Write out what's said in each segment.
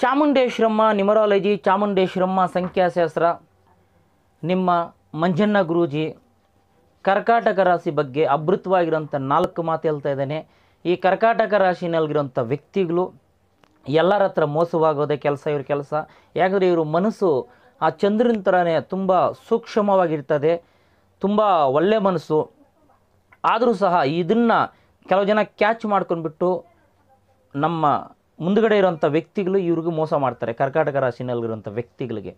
ಚಾಮುಂಡೇಶ್ವರಮ್ಮ ನಿಮರಾಲಜಿ ಚಾಮುಂಡೇಶ್ವರಮ್ಮ ಸಂಖ್ಯಾಶಾಸ್ತ್ರ ನಿಮ್ಮ ಮಂಜಣ್ಣ ಗುರೂಜಿ ಕರ್ಕಾಟಕ ರಾಶಿ ಬಗ್ಗೆ ಅಮೃತವಾಗಿರೋಂಥ ನಾಲ್ಕು ಮಾತು ಹೇಳ್ತಾ ಇದ್ದೇನೆ ಈ ಕರ್ಕಾಟಕ ರಾಶಿನಲ್ಲಿರೋಂಥ ವ್ಯಕ್ತಿಗಳು ಎಲ್ಲರ ಹತ್ರ ಮೋಸವಾಗೋದೇ ಕೆಲಸ ಇವ್ರ ಕೆಲಸ ಯಾಕಂದರೆ ಇವರು ಮನಸ್ಸು ಆ ಚಂದ್ರನ ಥರನೇ ತುಂಬ ಸೂಕ್ಷ್ಮವಾಗಿರ್ತದೆ ತುಂಬ ಒಳ್ಳೆ ಮನಸ್ಸು ಆದರೂ ಸಹ ಇದನ್ನು ಕೆಲವು ಜನ ಕ್ಯಾಚ್ ಮಾಡ್ಕೊಂಡ್ಬಿಟ್ಟು ನಮ್ಮ ಮುಂದುಗಡೆ ಇರೋಂಥ ವ್ಯಕ್ತಿಗಳು ಇವ್ರಿಗೂ ಮೋಸ ಮಾಡ್ತಾರೆ ಕರ್ಕಾಟಕ ರಾಶಿನಲ್ಲಿರುವಂಥ ವ್ಯಕ್ತಿಗಳಿಗೆ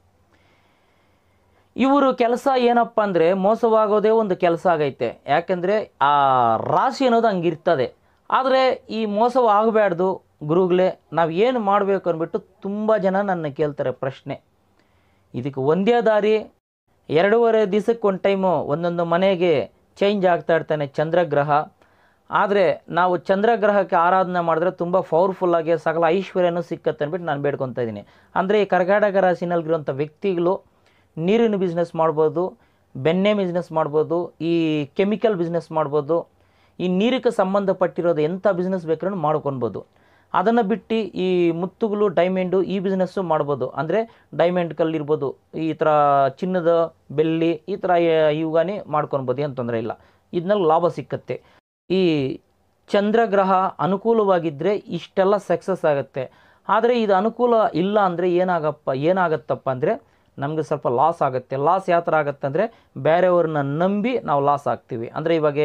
ಇವರು ಕೆಲಸ ಏನಪ್ಪ ಅಂದರೆ ಮೋಸವಾಗೋದೇ ಒಂದು ಕೆಲಸ ಆಗೈತೆ ಯಾಕೆಂದರೆ ಆ ರಾಶಿ ಅನ್ನೋದು ಹಂಗಿರ್ತದೆ ಆದರೆ ಈ ಮೋಸವಾಗಬಾರ್ದು ಗುರುಗಳೇ ನಾವು ಏನು ಮಾಡಬೇಕು ಅಂದ್ಬಿಟ್ಟು ತುಂಬ ಜನ ನನ್ನ ಕೇಳ್ತಾರೆ ಪ್ರಶ್ನೆ ಇದಕ್ಕೆ ಒಂದೇ ದಾರಿ ಎರಡೂವರೆ ದಿವಸಕ್ಕೆ ಒಂದು ಟೈಮು ಒಂದೊಂದು ಮನೆಗೆ ಚೇಂಜ್ ಆಗ್ತಾ ಇರ್ತಾನೆ ಚಂದ್ರಗ್ರಹ ಆದರೆ ನಾವು ಚಂದ್ರಗ್ರಹಕ್ಕೆ ಆರಾಧನೆ ಮಾಡಿದ್ರೆ ತುಂಬ ಪವರ್ಫುಲ್ಲಾಗಿ ಸಕಲ ಐಶ್ವರ್ಯನೂ ಸಿಕ್ಕತ್ತೆ ಅಂದ್ಬಿಟ್ಟು ನಾನು ಬೇಡ್ಕೊತಾ ಇದ್ದೀನಿ ಅಂದರೆ ಈ ಕರ್ನಾಟಕ ರಾಶಿನಲ್ಲಿರುವಂಥ ವ್ಯಕ್ತಿಗಳು ನೀರಿನ ಬಿಸ್ನೆಸ್ ಮಾಡ್ಬೋದು ಬೆಣ್ಣೆ ಬಿಸ್ನೆಸ್ ಮಾಡ್ಬೋದು ಈ ಕೆಮಿಕಲ್ ಬಿಸ್ನೆಸ್ ಮಾಡ್ಬೋದು ಈ ನೀರಿಗೆ ಸಂಬಂಧಪಟ್ಟಿರೋದು ಎಂಥ ಬಿಸ್ನೆಸ್ ಬೇಕಾದ್ರೂ ಮಾಡ್ಕೊಳ್ಬೋದು ಅದನ್ನು ಬಿಟ್ಟು ಈ ಮುತ್ತುಗಳು ಡೈಮಂಡು ಈ ಬಿಸ್ನೆಸ್ಸು ಮಾಡ್ಬೋದು ಅಂದರೆ ಡೈಮಂಡ್ ಕಲ್ಲಿರ್ಬೋದು ಈ ಥರ ಚಿನ್ನದ ಬೆಳ್ಳಿ ಈ ಥರ ಇವುಗಾನಿ ಮಾಡ್ಕೊಳ್ಬೋದು ಏನು ತೊಂದರೆ ಇಲ್ಲ ಇದನ್ನಲ್ಲಿ ಲಾಭ ಸಿಕ್ಕತ್ತೆ ಈ ಚಂದ್ರಗ್ರಹ ಅನುಕೂಲವಾಗಿದ್ದರೆ ಇಷ್ಟೆಲ್ಲ ಸಕ್ಸಸ್ ಆಗುತ್ತೆ ಆದರೆ ಇದು ಅನುಕೂಲ ಇಲ್ಲ ಅಂದರೆ ಏನಾಗಪ್ಪ ಏನಾಗತ್ತಪ್ಪ ಅಂದರೆ ನಮಗೆ ಸ್ವಲ್ಪ ಲಾಸ್ ಆಗುತ್ತೆ ಲಾಸ್ ಯಾವ ಥರ ಆಗುತ್ತೆ ಅಂದರೆ ಬೇರೆಯವ್ರನ್ನ ನಂಬಿ ನಾವು ಲಾಸ್ ಆಗ್ತೀವಿ ಅಂದರೆ ಇವಾಗ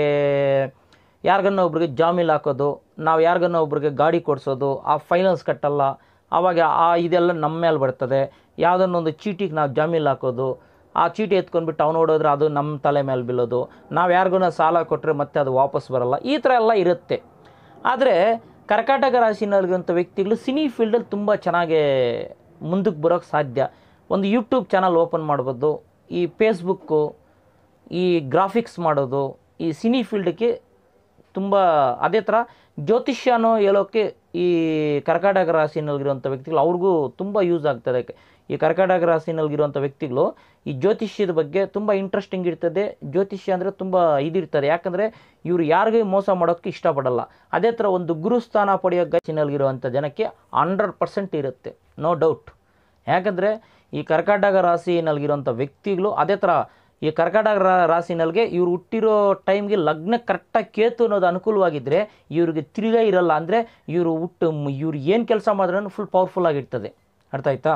ಯಾರಿಗನ್ನ ಒಬ್ರಿಗೆ ಜಾಮೀನು ಹಾಕೋದು ನಾವು ಯಾರಿಗನ್ನ ಒಬ್ರಿಗೆ ಗಾಡಿ ಕೊಡಿಸೋದು ಆ ಫೈನಾನ್ಸ್ ಕಟ್ಟಲ್ಲ ಆವಾಗ ಆ ಇದೆಲ್ಲ ನಮ್ಮ ಮೇಲೆ ಬರ್ತದೆ ಯಾವುದನ್ನೊಂದು ಚೀಟಿಗೆ ನಾವು ಜಾಮೀನು ಹಾಕೋದು ಆ ಚೀಟಿ ಎತ್ಕೊಂಡ್ಬಿಟ್ಟು ಅವ್ನು ನೋಡಿದ್ರೆ ಅದು ನಮ್ಮ ತಲೆ ಮೇಲೆ ಬೀಳೋದು ನಾವು ಯಾರಿಗೂ ಸಾಲ ಕೊಟ್ಟರೆ ಮತ್ತೆ ಅದು ವಾಪಸ್ ಬರಲ್ಲ ಈ ಥರ ಎಲ್ಲ ಇರುತ್ತೆ ಆದರೆ ಕರ್ಕಾಟಕ ರಾಶಿನಲ್ಲಿರುವಂಥ ವ್ಯಕ್ತಿಗಳು ಸಿನಿ ಫೀಲ್ಡಲ್ಲಿ ತುಂಬ ಚೆನ್ನಾಗಿ ಮುಂದಕ್ಕೆ ಬರೋಕ್ಕೆ ಸಾಧ್ಯ ಒಂದು ಯೂಟ್ಯೂಬ್ ಚಾನಲ್ ಓಪನ್ ಮಾಡ್ಬೋದು ಈ ಫೇಸ್ಬುಕ್ಕು ಈ ಗ್ರಾಫಿಕ್ಸ್ ಮಾಡೋದು ಈ ಸಿನಿ ಫೀಲ್ಡ್ಗೆ ತುಂಬ ಅದೇ ಥರ ಜ್ಯೋತಿಷ್ಯನೋ ಹೇಳೋಕ್ಕೆ ಈ ಕರ್ಕಾಟಕ ರಾಶಿನಲ್ಲಿರುವಂಥ ವ್ಯಕ್ತಿಗಳು ಅವ್ರಿಗೂ ತುಂಬ ಯೂಸ್ ಆಗ್ತದೆ ಈ ಕರ್ಕಾಟಕ ರಾಶಿನಲ್ಲಿರುವಂಥ ವ್ಯಕ್ತಿಗಳು ಈ ಜ್ಯೋತಿಷ್ಯದ ಬಗ್ಗೆ ತುಂಬ ಇಂಟ್ರೆಸ್ಟಿಂಗ್ ಇರ್ತದೆ ಜ್ಯೋತಿಷ್ಯ ಅಂದರೆ ತುಂಬ ಇದಿರ್ತದೆ ಯಾಕಂದರೆ ಇವರು ಯಾರಿಗೂ ಮೋಸ ಮಾಡೋಕ್ಕೆ ಇಷ್ಟಪಡಲ್ಲ ಅದೇ ಥರ ಒಂದು ಗುರುಸ್ಥಾನ ಪಡೆಯೋ ರಾಶಿನಲ್ಲಿರುವಂಥ ಜನಕ್ಕೆ ಹಂಡ್ರೆಡ್ ಪರ್ಸೆಂಟ್ ಇರುತ್ತೆ ನೋ ಡೌಟ್ ಯಾಕಂದರೆ ಈ ಕರ್ಕಾಟಕ ರಾಶಿನಲ್ಲಿರುವಂಥ ವ್ಯಕ್ತಿಗಳು ಅದೇ ಥರ ಈ ಕರ್ಕಾಟಕ ರಾ- ರಾಶಿನಲ್ಲಿಗೆ ಇವ್ರು ಹುಟ್ಟಿರೋ ಟೈಮ್ಗೆ ಲಗ್ನ ಕರೆಕ್ಟಾಗಿ ಕೇತು ಅನ್ನೋದು ಅನುಕೂಲವಾಗಿದ್ದರೆ ಇವ್ರಿಗೆ ತಿರುಗಾ ಇರಲ್ಲ ಅಂದರೆ ಇವರು ಹುಟ್ಟು ಇವ್ರು ಏನು ಕೆಲಸ ಮಾಡಿದ್ರೂ ಫುಲ್ ಪವರ್ಫುಲ್ ಆಗಿರ್ತದೆ ಅರ್ಥ ಆಯ್ತಾ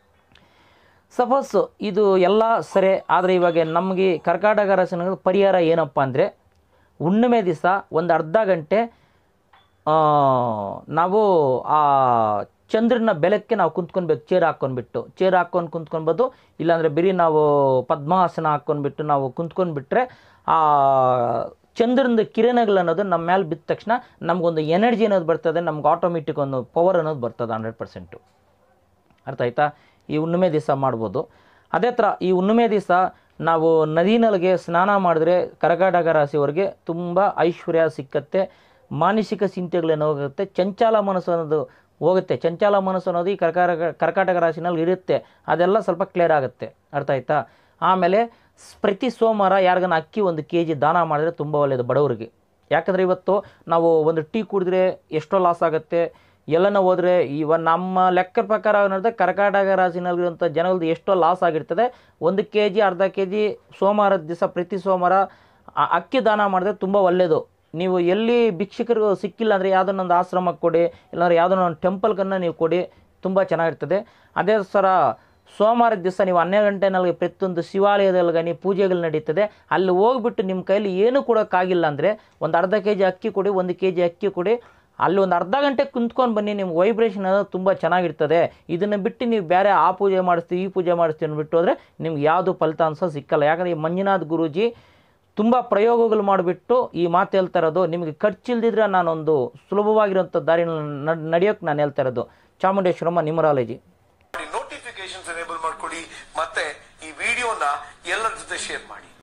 ಸಪೋಸ್ ಇದು ಎಲ್ಲ ಸರಿ ಆದರೆ ಇವಾಗ ನಮಗೆ ಕರ್ಕಾಟಕ ರಾಶಿನ ಪರಿಹಾರ ಏನಪ್ಪ ಅಂದರೆ ಹುಣ್ಣಿಮೆ ದಿವಸ ಒಂದು ಅರ್ಧ ಗಂಟೆ ಆ, ನಾವು ಆ ಚಂದ್ರನ ಬೆಳಕ್ಕೆ ನಾವು ಕುಂತ್ಕೊಳ್ಬೇಕು ಚೇರ್ ಹಾಕ್ಕೊಂಡ್ಬಿಟ್ಟು ಚೇರ್ ಹಾಕ್ಕೊಂಡು ಕುಂತ್ಕೊಳ್ಬೋದು ಇಲ್ಲಾಂದರೆ ಬರೀ ನಾವು ಪದ್ಮಾಸನ ಹಾಕ್ಕೊಂಡ್ಬಿಟ್ಟು ನಾವು ಕುಂತ್ಕೊಂಡ್ಬಿಟ್ರೆ ಆ ಚಂದ್ರನ ಕಿರಣಗಳು ಅನ್ನೋದು ನಮ್ಮ ಮೇಲೆ ಬಿದ್ದ ತಕ್ಷಣ ನಮಗೊಂದು ಎನರ್ಜಿ ಅನ್ನೋದು ಬರ್ತದೆ ನಮ್ಗೆ ಆಟೋಮೆಟಿಕ್ ಒಂದು ಪವರ್ ಅನ್ನೋದು ಬರ್ತದೆ ಹಂಡ್ರೆಡ್ ಪರ್ಸೆಂಟು ಅರ್ಥ ಆಯ್ತಾ ಈ ಹುಣ್ಣಿಮೆ ದಿವಸ ಮಾಡ್ಬೋದು ಅದೇ ಥರ ಈ ಹುಣ್ಣಿಮೆ ದಿವಸ ನಾವು ನದಿನಲ್ಲಿಗೆ ಸ್ನಾನ ಮಾಡಿದ್ರೆ ಕರ್ಕಾಟಕ ರಾಶಿಯವರಿಗೆ ತುಂಬ ಐಶ್ವರ್ಯ ಸಿಕ್ಕತ್ತೆ ಮಾನಸಿಕ ಚಿಂತೆಗಳೇನು ಹೋಗುತ್ತೆ ಚಂಚಲ ಮನಸ್ಸು ಅನ್ನೋದು ಹೋಗುತ್ತೆ ಚಂಚಲ ಮನಸ್ಸು ಅನ್ನೋದು ಈ ಕರ್ಕಾಟಕ ಕರ್ಕಾಟಕ ರಾಶಿನಲ್ಲಿ ಇರುತ್ತೆ ಅದೆಲ್ಲ ಸ್ವಲ್ಪ ಕ್ಲಿಯರ್ ಆಗುತ್ತೆ ಅರ್ಥ ಆಯ್ತಾ ಆಮೇಲೆ ಸ್- ಪ್ರತಿ ಸೋಮವಾರ ಯಾರಿಗಾನ ಅಕ್ಕಿ ಒಂದು ಕೆ ಜಿ ದಾನ ಮಾಡಿದ್ರೆ ತುಂಬ ಒಳ್ಳೆಯದು ಬಡವರಿಗೆ ಯಾಕಂದರೆ ಇವತ್ತು ನಾವು ಒಂದು ಟೀ ಕುಡಿದ್ರೆ ಎಷ್ಟೋ ಲಾಸ್ ಆಗುತ್ತೆ ಎಲ್ಲನ ಹೋದರೆ ಇವ ನಮ್ಮ ಲೆಕ್ಕ ಪ್ರಕಾರ ನೋಡಿದ್ರೆ ಕರ್ಕಾಟಕ ರಾಶಿನಲ್ಲಿರುವಂಥ ಜನಗಳದ್ದು ಎಷ್ಟೋ ಲಾಸ್ ಆಗಿರ್ತದೆ ಒಂದು ಕೆ ಜಿ ಅರ್ಧ ಕೆ ಜಿ ಸೋಮವಾರದ ದಿವಸ ಪ್ರತಿ ಸೋಮವಾರ ಆ ಅಕ್ಕಿ ದಾನ ಮಾಡಿದ್ರೆ ತುಂಬ ಒಳ್ಳೆಯದು ನೀವು ಎಲ್ಲಿ ಭಿಕ್ಷುಕರು ಸಿಕ್ಕಿಲ್ಲ ಅಂದರೆ ಯಾವುದನ್ನೊಂದು ಆಶ್ರಮಕ್ಕೆ ಕೊಡಿ ಇಲ್ಲಾಂದ್ರೆ ಯಾವುದನ್ನೋ ಒಂದು ಟೆಂಪಲ್ಗನ್ನು ನೀವು ಕೊಡಿ ತುಂಬ ಚೆನ್ನಾಗಿರ್ತದೆ ಅದೇ ಥರ ಸೋಮವಾರದ ದಿವಸ ನೀವು ಹನ್ನೆರಡು ಗಂಟೆನಲ್ಲಿ ಪ್ರತಿಯೊಂದು ಶಿವಾಲಯದಲ್ಲಿ ಪೂಜೆಗಳು ನಡೀತದೆ ಅಲ್ಲಿ ಹೋಗ್ಬಿಟ್ಟು ನಿಮ್ಮ ಕೈಲಿ ಏನೂ ಕೊಡೋಕ್ಕಾಗಿಲ್ಲ ಅಂದರೆ ಒಂದು ಅರ್ಧ ಕೆ ಜಿ ಅಕ್ಕಿ ಕೊಡಿ ಒಂದು ಕೆ ಜಿ ಅಕ್ಕಿ ಕೊಡಿ ಅಲ್ಲಿ ಒಂದು ಅರ್ಧ ಗಂಟೆ ಕುಂತ್ಕೊಂಡು ಬನ್ನಿ ನಿಮ್ಗೆ ವೈಬ್ರೇಷನ್ ಅನ್ನೋದು ತುಂಬ ಚೆನ್ನಾಗಿರ್ತದೆ ಇದನ್ನು ಬಿಟ್ಟು ನೀವು ಬೇರೆ ಆ ಪೂಜೆ ಮಾಡಿಸ್ತೀವಿ ಈ ಪೂಜೆ ಮಾಡಿಸ್ತೀವಿ ಅಂದ್ಬಿಟ್ಟು ಹೋದರೆ ನಿಮ್ಗೆ ಯಾವುದು ಫಲಿತಾಂಶ ಸಿಕ್ಕಲ್ಲ ಯಾಕಂದರೆ ಈ ಮಂಜುನಾಥ್ ಗುರೂಜಿ ತುಂಬ ಪ್ರಯೋಗಗಳು ಮಾಡಿಬಿಟ್ಟು ಈ ಮಾತು ಹೇಳ್ತಾ ಇರೋದು ನಿಮಗೆ ಖರ್ಚಿಲ್ದಿದ್ರೆ ನಾನೊಂದು ಸುಲಭವಾಗಿರೋಂಥ ದಾರಿ ನಡೆಯೋಕ್ಕೆ ನಾನು ಹೇಳ್ತಾ ಇರೋದು ಚಾಮುಂಡೇಶ್ವರಮ್ಮ ನಿಮರಾಲಜಿ ನೋಟಿಫಿಕೇಶನ್ಸ್ ಎನೇಬಲ್ ಮಾಡ್ಕೊಳ್ಳಿ ಮತ್ತೆ ಈ ವಿಡಿಯೋನ ಎಲ್ಲರ ಜೊತೆ ಶೇರ್ ಮಾಡಿ